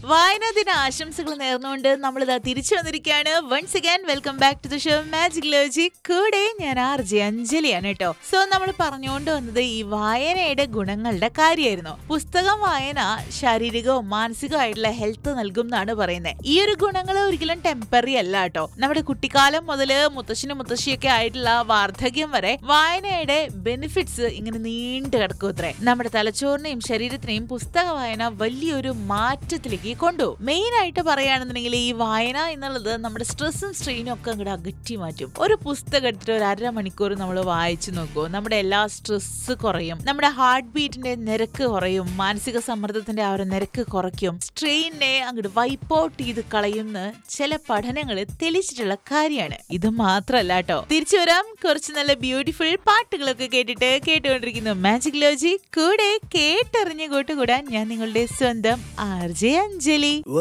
വായനാ ദിന ആശംസകൾ നേർന്നുകൊണ്ട് നമ്മൾ ഇതാ തിരിച്ചു വന്നിരിക്കുകയാണ് once again welcome back to the show magic ലോജി കൂടെ ഞാൻ ആർ ജെ അഞ്ജലിയാണ് കേട്ടോ സോ നമ്മൾ പറഞ്ഞുകൊണ്ട് വന്നത് ഈ വായനയുടെ ഗുണങ്ങളുടെ കാര്യമായിരുന്നു പുസ്തകം വായന ശാരീരികവും മാനസികവുമായിട്ടുള്ള ഹെൽത്ത് നൽകും എന്നാണ് പറയുന്നത് ഈ ഒരു ഗുണങ്ങൾ ഒരിക്കലും ടെമ്പററി അല്ല കേട്ടോ നമ്മുടെ കുട്ടിക്കാലം മുതൽ മുത്തശ്ശനും മുത്തശ്ശിയൊക്കെ ആയിട്ടുള്ള വാർദ്ധക്യം വരെ വായനയുടെ ബെനിഫിറ്റ്സ് ഇങ്ങനെ നീണ്ടു കിടക്കും അത്രേ നമ്മുടെ തലച്ചോറിനെയും ശരീരത്തിനെയും പുസ്തക വായന വലിയൊരു മാറ്റത്തിലേക്ക് കൊണ്ടുപോകും മെയിൻ ആയിട്ട് പറയുകയാണെന്നുണ്ടെങ്കിൽ ഈ വായന എന്നുള്ളത് നമ്മുടെ സ്ട്രെസ്സും സ്ട്രെയിനും ഒക്കെ അങ്ങോട്ട് അകറ്റി മാറ്റും ഒരു പുസ്തകം എടുത്തിട്ട് ഒരു അരമണിക്കൂർ നമ്മൾ വായിച്ചു നോക്കൂ നമ്മുടെ എല്ലാ സ്ട്രെസ് കുറയും നമ്മുടെ ഹാർട്ട് ബീറ്റിന്റെ നിരക്ക് കുറയും മാനസിക സമ്മർദ്ദത്തിന്റെ ആ ഒരു നിരക്ക് കുറയ്ക്കും സ്ട്രെയിനെ അങ്ങോട്ട് വൈപ്പ് ഔട്ട് ചെയ്ത് കളയുന്ന ചില പഠനങ്ങൾ തെളിയിച്ചിട്ടുള്ള കാര്യമാണ് ഇത് മാത്രല്ല കേട്ടോ തിരിച്ചു വരാം കുറച്ച് നല്ല ബ്യൂട്ടിഫുൾ പാട്ടുകളൊക്കെ കേട്ടിട്ട് കേട്ടുകൊണ്ടിരിക്കുന്നു മാജിക് ലോജി കൂടെ കേട്ടറിഞ്ഞ് കൂട്ടുകൂടാൻ ഞാൻ നിങ്ങളുടെ സ്വന്തം ആർ ജെ അഞ്ജലി